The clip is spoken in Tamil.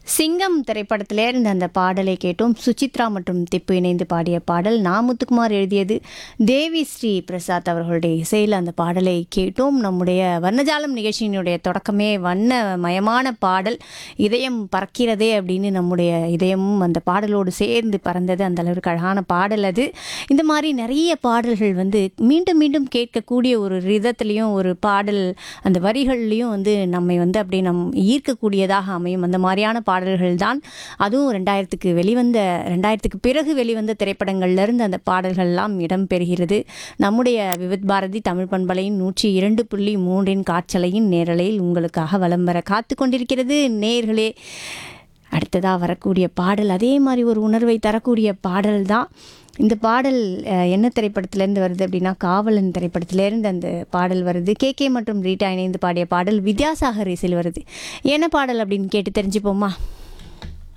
சிங்கம் திரைப்படத்திலே இருந்த அந்த பாடலை கேட்டோம் சுசித்ரா மற்றும் திப்பு இணைந்து பாடிய பாடல் நாமுத்துக்குமார் எழுதியது தேவி ஸ்ரீ பிரசாத் அவர்களுடைய இசையில் அந்த பாடலை கேட்டோம் நம்முடைய வர்ணஜாலம் நிகழ்ச்சியினுடைய தொடக்கமே வண்ணமயமான பாடல் இதயம் பறக்கிறதே அப்படின்னு நம்முடைய இதயமும் அந்த பாடலோடு சேர்ந்து பறந்தது அந்த அளவுக்கு அழகான பாடல் அது இந்த மாதிரி நிறைய பாடல்கள் வந்து மீண்டும் மீண்டும் கேட்கக்கூடிய ஒரு ரிதத்துலேயும் ஒரு பாடல் அந்த வரிகள்லையும் வந்து நம்மை வந்து அப்படியே நம் ஈர்க்கக்கூடியதாக அமையும் அந்த மாதிரியான பாடல்கள் தான் அதுவும் ரெண்டாயிரத்துக்கு வெளிவந்த ரெண்டாயிரத்துக்கு பிறகு வெளிவந்த திரைப்படங்கள்லேருந்து அந்த பாடல்கள்லாம் இடம்பெறுகிறது நம்முடைய விவித் பாரதி தமிழ் பண்பலையின் நூற்றி இரண்டு புள்ளி மூன்றின் காற்றலையின் நேரலையில் உங்களுக்காக வலம் வர காத்து கொண்டிருக்கிறது நேர்களே அடுத்ததாக வரக்கூடிய பாடல் அதே மாதிரி ஒரு உணர்வை தரக்கூடிய பாடல் தான் இந்த பாடல் அஹ், என்ன திரைப்படத்திலேருந்து வருது அப்படின்னா காவலன் திரைப்படத்திலேருந்து அந்த பாடல் வருது கே கே மற்றும் ரீட்டா இணைந்து பாடிய பாடல் வித்யாசாகர் இசையில் வருது என்ன பாடல் அப்படின்னு கேட்டு தெரிஞ்சுப்போமா